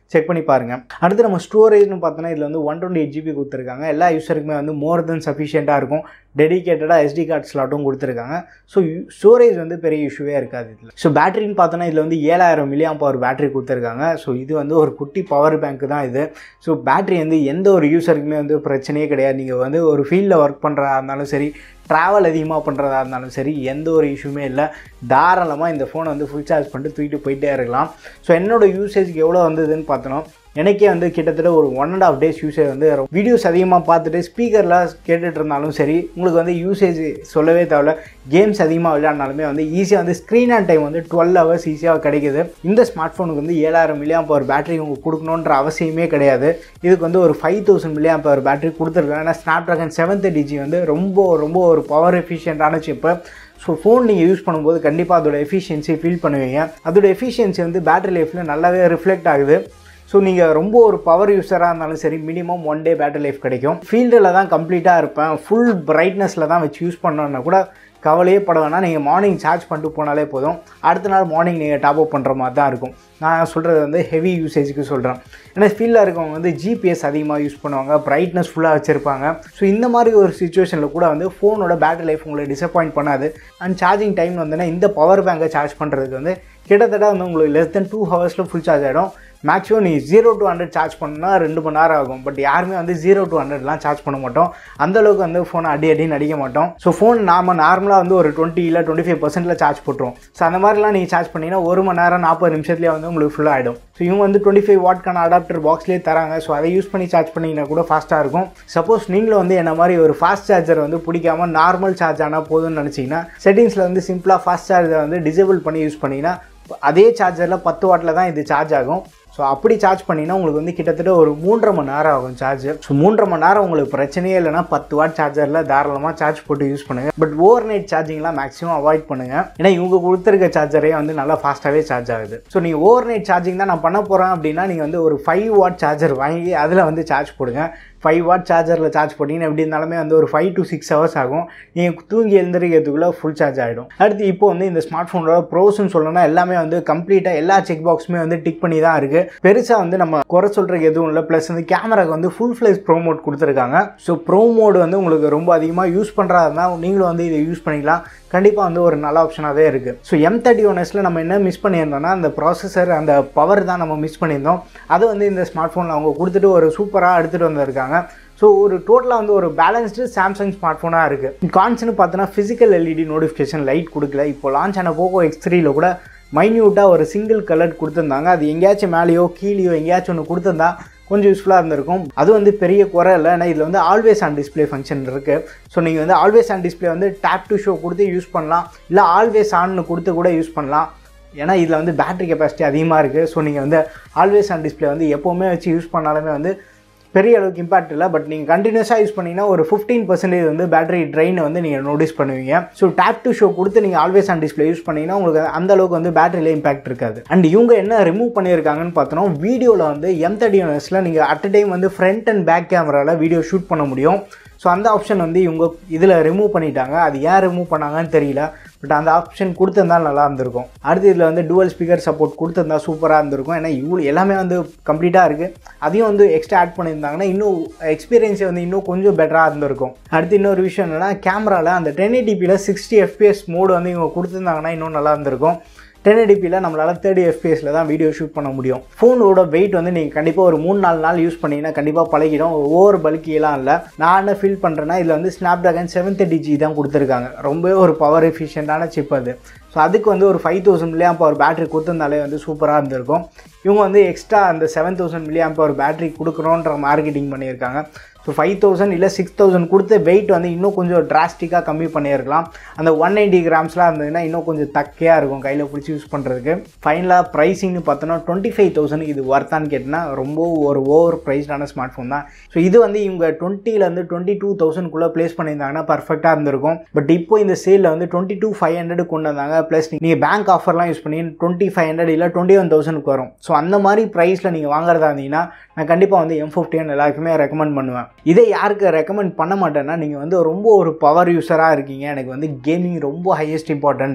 செக் பண்ணி பாருங்கள் அடுத்து நம்ம ஸ்டோரேஜ்னு பார்த்தோன்னா இதில் வந்து ஒன் டுவெண்ட்டி எயிட் ஜிபி கொடுத்துருக்காங்க எல்லா யூஸருக்குமே வந்து மோர் தென் சஃபிஷியண்ட்டாக இருக்கும் டெடிகேட்டடாக எஸ்டி கார்ட் ஸ்லாட்டும் கொடுத்துருக்காங்க ஸோ ஸ்டோரேஜ் வந்து பெரிய இஷ்யூவே இருக்காது இதில் ஸோ பேட்டரின்னு பார்த்தோன்னா இதில் வந்து ஏழாயிரம் மில்லியம் பவர் பேட்டரி கொடுத்துருக்காங்க ஸோ இது வந்து ஒரு குட்டி பவர் பேங்க் தான் இது ஸோ பேட்டரி வந்து எந்த ஒரு யூஸருக்குமே வந்து பிரச்சனையே கிடையாது நீங்கள் வந்து ஒரு ஃபீல்டில் ஒர்க் பண்ணுறதா இருந்தாலும் சரி ட்ராவல் அதிகமாக பண்ணுறதா இருந்தாலும் சரி எந்த ஒரு இஷ்யூமே இல்லை தாராளமாக இந்த ஃபோனை வந்து ஃபுல் சார்ஜ் பண்ணிட்டு தூக்கிட்டு போயிட்டே இருக்கலாம் ஸோ என்னோடய யூசேஜ்க்கு எவ்வளோ வந்ததுன்னு பார்த்தோன்னா எனக்கே வந்து கிட்டத்தட்ட ஒரு one and half days usage வந்து வீடியோஸ் அதிகமாக பார்த்துட்டு ஸ்பீக்கரில் கேட்டுட்டு இருந்தாலும் சரி உங்களுக்கு வந்து யூசேஜ் சொல்லவே தேவையில்ல கேம்ஸ் அதிகமாக விளையாடினாலுமே வந்து ஈஸியாக வந்து ஸ்க்ரீன் அண்ட் டைம் வந்து டுவெல் ஹவர்ஸ் ஈஸியாக கிடைக்குது இந்த ஸ்மார்ட் ஃபோனுக்கு வந்து ஏழாயிரம் மில்லியம் பவர் பேட்டரி உங்களுக்கு கொடுக்கணுன்ற அவசியமே கிடையாது இதுக்கு வந்து ஒரு five thousand milliamp power battery கொடுத்துருக்காங்க ஏன்னா Snapdragon seven thirty G வந்து ரொம்ப ரொம்ப ஒரு பவர் எஃபிஷியண்ட்டான சிப்பு ஸோ ஃபோன் நீங்கள் யூஸ் பண்ணும்போது கண்டிப்பாக அதோட எஃபிஷியன்சி ஃபீல் பண்ணுவீங்க அதோட எஃபிஷியன்சி வந்து பேட்டரி லைஃப்பில் நல்லாவே ரிஃப்ளெக்ட் ஆகுது ஸோ நீங்கள் ரொம்ப ஒரு பவர் யூஸராக இருந்தாலும் சரி minimum one day battery life கிடைக்கும் ஃபீல்டில் தான் கம்ப்ளீட்டாக இருப்பேன் ஃபுல் பிரைட்னஸில் தான் வச்சு யூஸ் பண்ணோன்னா கூட கவலையே பட வேணாம் நீங்கள் மார்னிங் சார்ஜ் பண்ணிட்டு போனாலே போதும் அடுத்த நாள் மார்னிங் நீங்கள் டாப் அப் பண்ணுற மாதிரி தான் இருக்கும் நான் சொல்கிறது வந்து ஹெவி யூசேஜுக்கு சொல்கிறேன் ஏன்னா ஃபீல்டில் இருக்கவங்க வந்து ஜிபிஎஸ் அதிகமாக யூஸ் பண்ணுவாங்க பிரைட்னஸ் ஃபுல்லாக வச்சுருப்பாங்க ஸோ இந்த மாதிரி ஒரு சுச்சுவேஷனில் கூட வந்து ஃபோனோட பேட்டரி லைஃப் உங்களை டிசப்பாயிண்ட் பண்ணாது அண்ட் சார்ஜிங் டைம் வந்துன்னா இந்த பவர் பேங்கை சார்ஜ் பண்ணுறதுக்கு வந்து கிட்டத்தட்ட வந்து உங்களுக்கு லெஸ் தென் டூ ஹவர்ஸில் ஃபுல் சார்ஜ் ஆகிடும் மேக்ஸிமம் நீ ஜீரோ டு ஹண்ட்ரட் சார்ஜ் பண்ணால் ரெண்டு மணி நேரம் ஆகும் பட் யாருமே வந்து ஜீரோ டு ஹண்ட்ரட்லாம் சார்ஜ் பண்ண மாட்டோம் அந்தளவுக்கு வந்து ஃபோனை அடி அடின்னு அடிக்க மாட்டோம் ஸோ ஃபோன் நாம நார்மலாக வந்து ஒரு டுவெண்ட்டி இல்லை டுவெண்ட்டி ஃபைவ் பர்சன்ட்டில் சார்ஜ் போட்டுரும் ஸோ அந்த மாதிரிலாம் நீங்கள் சார்ஜ் பண்ணிங்கன்னா ஒரு மணி நேரம் நாற்பது நிமிஷத்துலேயே வந்து உங்களுக்கு ஃபுல்லாக ஆகிடும் ஸோ இவங்க வந்து டுவெண்ட்டி ஃபைவ் வாட்க்கான அடாப்டர் பாக்ஸ்லேயே தராங்க ஸோ அதை யூஸ் பண்ணி சார்ஜ் பண்ணிங்கன்னா கூட ஃபாஸ்ட்டாக இருக்கும் சப்போஸ் நீங்களும் வந்து என்ன மாதிரி ஒரு ஃபாஸ்ட் சார்ஜர் வந்து பிடிக்காம நார்மல் சார்ஜ் ஆனால் போதும்னு நினச்சிங்கன்னா செட்டிங்ஸில் வந்து சிம்பிளாக ஃபாஸ்ட் சார்ஜரை வந்து டிசேபிள் பண்ணி யூஸ் பண்ணிங்கன்னா அதே சார்ஜரில் பத்து வாட்டில் தான் இது சார்ஜ் ஆகும் ஸோ அப்படி சார்ஜ் பண்ணிங்கன்னா உங்களுக்கு வந்து கிட்டத்தட்ட ஒரு மூன்றரை மணி நேரம் ஆகும் சார்ஜ் ஸோ மூன்றரை மணி நேரம் உங்களுக்கு பிரச்சனையே இல்லைனா பத்து வாட் சார்ஜரில் தாராளமாக சார்ஜ் போட்டு யூஸ் பண்ணுங்கள் பட் ஓவர் நைட் சார்ஜிங்லாம் மேக்ஸிமம் அவாய்ட் பண்ணுங்கள் ஏன்னா இவங்க கொடுத்துருக்க சார்ஜரே வந்து நல்லா ஃபாஸ்ட்டாகவே சார்ஜ் ஆகுது ஸோ நீங்கள் ஓவர் நைட் சார்ஜிங் தான் நான் பண்ண போகிறேன் அப்படின்னா நீங்கள் வந்து ஒரு ஃபைவ் வாட் சார்ஜர் வாங்கி அதில் வந்து சார்ஜ் போடுங்க ஃபைவ் வாட் சார்ஜரில் சார்ஜ் போட்டிங்கன்னா எப்படி இருந்தாலுமே வந்து ஒரு ஃபைவ் டு சிக்ஸ் ஹவர்ஸ் ஆகும் நீங்கள் தூங்கி எழுந்திரிக்கிறதுக்குள்ளே ஃபுல் சார்ஜ் ஆகிடும் அடுத்து இப்போ வந்து இந்த ஸ்மார்ட் ஃபோனோட ப்ரோஸ்ன்னு சொல்லணும்னா எல்லாமே வந்து கம்ப்ளீட்டாக எல்லா செக் பாக்ஸுமே வந்து டிக் பண்ணி தான் இருக்குது பெருசாக வந்து நம்ம குறை சொல்கிறதுக்கு எதுவும் இல்லை ப்ளஸ் வந்து கேமராக்கு வந்து ஃபுல் ஃப்ளேஸ் ப்ரோ மோட் கொடுத்துருக்காங்க ஸோ ப்ரோ மோடு வந்து உங்களுக்கு ரொம்ப அதிகமாக யூஸ் பண்ணுறதா இருந்தால் நீங்களும் வந்து இதை யூஸ் பண்ணிக்கலாம் கண்டிப்பாக வந்து ஒரு நல்ல ஆப்ஷனாகவே இருக்குது ஸோ எம் தேர்ட்டி ஒன் எஸில் நம்ம என்ன மிஸ் பண்ணியிருந்தோம்னா அந்த ப்ராசஸர் அந்த பவர் தான் நம்ம மிஸ் பண்ணியிருந்தோம் அது வந்து இந்த ஸ்மார்ட் ஃபோனில் அவங்க கொடுத்துட்டு ஒரு சூப்பராக எடுத்துகிட்டு வந்திருக்காங்க ஸோ ஒரு டோட்டலாக வந்து ஒரு பேலன்ஸ்டு சாம்சங் ஸ்மார்ட் ஃபோனாக இருக்குது கான்ஸ்னு பார்த்தோன்னா ஃபிசிக்கல் எல்இடி நோட்டிஃபிகேஷன் லைட் கொடுக்கல இப்போ லான்ச் ஆன போகோ எக்ஸ் த்ரீல கூட மைன்யூட்டாக ஒரு சிங்கிள் கலர் கொடுத்துருந்தாங்க அது எங்கேயாச்சும் மேலேயோ கீழேயோ எங்கேயாச்சும் ஒன்று கொடுத்துருந்தா கொஞ்சம் யூஸ்ஃபுல்லாக இருந்திருக்கும் அது வந்து பெரிய குறை இல்லை ஏன்னா இதில் வந்து ஆல்வேஸ் ஆன் டிஸ்பிளே ஃபங்க்ஷன் இருக்குது ஸோ நீங்கள் வந்து ஆல்வேஸ் ஆன் டிஸ்பிளே வந்து டேப் டு ஷோ கொடுத்து யூஸ் பண்ணலாம் இல்லை ஆல்வேஸ் ஆன்னு கொடுத்து கூட யூஸ் பண்ணலாம் ஏன்னா இதில் வந்து பேட்டரி கெப்பாசிட்டி அதிகமாக இருக்குது ஸோ நீங்கள் வந்து ஆல்வேஸ் ஆன் டிஸ்பிளே வந்து எப்போவுமே வச்சு யூஸ் பண்ணாலுமே வந்து பெரிய அளவுக்கு இம்பாக்ட் இல்லை பட் நீங்கள் கண்டினியூஸாக யூஸ் பண்ணிங்கன்னா ஒரு ஃபிஃப்டீன் பர்சன்டேஜ் வந்து பேட்டரி ட்ரெயினை வந்து நீங்கள் நோட்டீஸ் பண்ணுவீங்க ஸோ டேப் டு ஷோ கொடுத்து நீங்கள் ஆல்வேஸ் ஆன் டிஸ்பிளே யூஸ் பண்ணிங்கன்னா உங்களுக்கு அந்த அளவுக்கு வந்து பேட்டரியில் இம்பாக்ட் இருக்காது அண்ட் இவங்க என்ன ரிமூவ் பண்ணியிருக்காங்கன்னு பார்த்தோன்னா வீடியோவில் வந்து எம் தேர்ட்டி ஒன்ஸில் நீங்கள் அட் அ டைம் வந்து ஃப்ரண்ட் அண்ட் பேக் கேமராவில் வீடியோ ஷூட் பண்ண முடியும் ஸோ அந்த ஆப்ஷன் வந்து இவங்க இதில் ரிமூவ் பண்ணிட்டாங்க அது ஏன் ரிமூவ் பண்ணாங்கன்னு தெரியல பட் அந்த ஆப்ஷன் கொடுத்துருந்தா நல்லா இருந்திருக்கும் அடுத்து இதில் வந்து டுவல் ஸ்பீக்கர் சப்போர்ட் கொடுத்துருந்தா சூப்பராக இருந்திருக்கும் ஏன்னா இவ்வளோ எல்லாமே வந்து கம்ப்ளீட்டாக இருக்குது அதையும் வந்து எக்ஸ்ட்ரா ஆட் பண்ணியிருந்தாங்கன்னா இன்னும் எக்ஸ்பீரியன்ஸே வந்து இன்னும் கொஞ்சம் பெட்டராக இருந்திருக்கும் அடுத்து இன்னொரு விஷயம் என்னென்னா கேமராவில் அந்த டென் எயிட்டிபியில் சிக்ஸ்டி எஃபிஎஸ் மோடு வந்து இவங்க கொடுத்துருந்தாங்கன்னா இன்னும் நல்லா இருந்திருக்கும் டென் எடிபியில் நம்மளால் தேர்ட்டி எஃபிஎஸில் தான் வீடியோ ஷூட் பண்ண முடியும் ஃபோனோட வெயிட் வந்து நீங்கள் கண்டிப்பாக ஒரு மூணு நாலு நாள் யூஸ் பண்ணிங்கன்னா கண்டிப்பாக பழகிடும் ஓவர் பல்கியெல்லாம் இல்லை நான் என்ன ஃபீல் பண்ணுறேன்னா இதில் வந்து Snapdragon seven thirty G தான் கொடுத்துருக்காங்க ரொம்பவே ஒரு பவர் எஃபிஷியண்ட்டான சிப் அது ஸோ அதுக்கு வந்து ஒரு five thousand milliamp power battery கொடுத்துருந்தாலே வந்து சூப்பராக இருந்திருக்கும் இவங்க வந்து எக்ஸ்ட்ரா அந்த seven thousand milliamp power battery கொடுக்குறோன்ற மார்க்கெட்டிங் பண்ணியிருக்காங்க ஸோ ஃபைவ் தௌசண்ட் இல்லை சிக்ஸ் தௌசண்ட் கொடுத்து வெயிட் வந்து இன்னும் கொஞ்சம் டிராஸ்டிக்காக கம்மி பண்ணியிருக்கலாம் அந்த ஒன் எயிட்டி கிராம்ஸ்லாம் இருந்ததுன்னா இன்னும் கொஞ்சம் தக்கையாக இருக்கும் கையில் பிடிச்சி யூஸ் பண்ணுறதுக்கு ஃபைனலாக ப்ரைஸிங்னு பார்த்தோன்னா டுவெண்ட்டி ஃபைவ் தௌசண்ட் இது ஒர்த்தான்னு கேட்டிங்கன்னா ரொம்ப ஒரு ஓவர் ப்ரைஸ்டான ஸ்மார்ட் ஃபோன் தான் ஸோ இது வந்து இவங்க டுவெண்ட்டிலேருந்து டுவெண்ட்டி டூ தௌசண்ட்குள்ளே ப்ளேஸ் பண்ணியிருந்தாங்கன்னா பர்ஃபெக்டாக இருந்திருக்கும் பட் இப்போ இந்த சேலில் வந்து டுவெண்ட்டி டூ ஃபைவ் ஹண்ட்ரட் கொண்டு வந்தாங்க ப்ளஸ் நீங்கள் பேங்க் ஆஃபர்லாம் யூஸ் பண்ணி டுவெண்ட்டி ஃபைவ் ஹண்ட்ரட் இல்லை டுவெண்ட்டி ஒன் தௌசண்ட்க்கு வரும் ஸோ அந்த மாதிரி ப்ரைஸில் நீங்கள் வாங்குறதா இருந்தீங்கன்னா நான் கண்டிப்பாக வந்து எம் ஃபிஃப்டின் எல்லாருக்குமே ரெக்கமெண்ட் பண்ணுவேன் இதே யாருக்கு ரெக்கமெண்ட் பண்ண மாட்டேன்னா நீங்கள் வந்து ரொம்ப ஒரு பவர் யூஸராக இருக்கீங்க எனக்கு வந்து கேமிங் ரொம்ப ஹையஸ்ட் இம்பார்ட்டன்ட்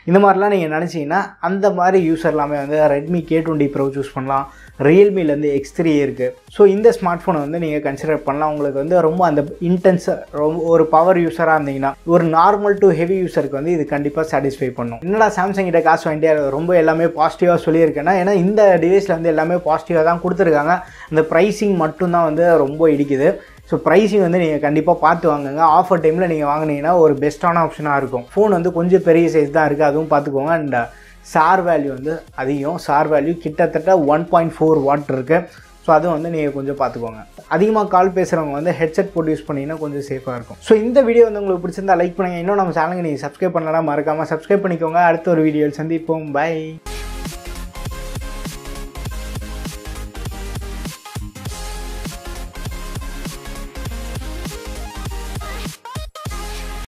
இந்த மாதிரிலாம் நீங்கள் நினச்சிங்கன்னா அந்த மாதிரி யூஸர் எல்லாமே வந்து Redmi K twenty pro choose பண்ணலாம் ரியல்மிலேருந்து எக்ஸ் த்ரீ இருக்குது ஸோ இந்த ஸ்மார்ட் ஃபோனை வந்து நீங்கள் கன்சிடர் பண்ணலாம் உங்களுக்கு வந்து ரொம்ப அந்த இன்டென்ஸ் ரொம்ப ஒரு பவர் யூஸராக இருந்தீங்கன்னா ஒரு நார்மல் டு ஹெவி யூஸருக்கு வந்து இது கண்டிப்பாக சாட்டிஸ்ஃபை பண்ணும் என்னடா சாம்சங் கிட்ட காசு வாங்கிட்டு ரொம்ப எல்லாமே பாசிட்டிவாக சொல்லியிருக்கேன்னா ஏன்னா இந்த டிவைஸில் வந்து எல்லாமே பாசிட்டிவாக தான் கொடுத்துருக்காங்க இந்த ப்ரைஸிங் மட்டும்தான் வந்து ரொம்ப இடிக்குது ஸோ ப்ரைஸிங் வந்து நீங்கள் கண்டிப்பாக பார்த்து வாங்குங்க ஆஃபர் டைமில் நீங்கள் வாங்கினீங்கன்னா ஒரு பெஸ்ட்டான ஆப்ஷனாக இருக்கும் ஃபோன் வந்து கொஞ்சம் பெரிய சைஸ் தான் இருக்குது அதுவும் பார்த்துக்கோங்க அண்ட் சார் வேல்யூ வந்து அதிகம் சார் வேல்யூ கிட்டத்தட்ட ஒன் பாயிண்ட் ஃபோர் வாட் இருக்குது ஸோ அதுவும் வந்து நீங்கள் கொஞ்சம் பார்த்துக்கோங்க அதிகமாக கால் பேசுகிறவங்க வந்து ஹெட்செட் போட்டு யூஸ் பண்ணிங்கன்னா கொஞ்சம் சேஃபாக இருக்கும் ஸோ இந்த வீடியோ வந்து உங்களுக்கு பிடிச்சிருந்தா லைக் பண்ணுங்கள் இன்னும் நம்ம சேனலுக்கு நீங்கள் சப்ஸ்கிரைப் பண்ணலாம் மறக்காமல் சப்ஸ்கிரைப் பண்ணிக்கோங்க அடுத்த ஒரு வீடியோவில் சந்திப்போம் பை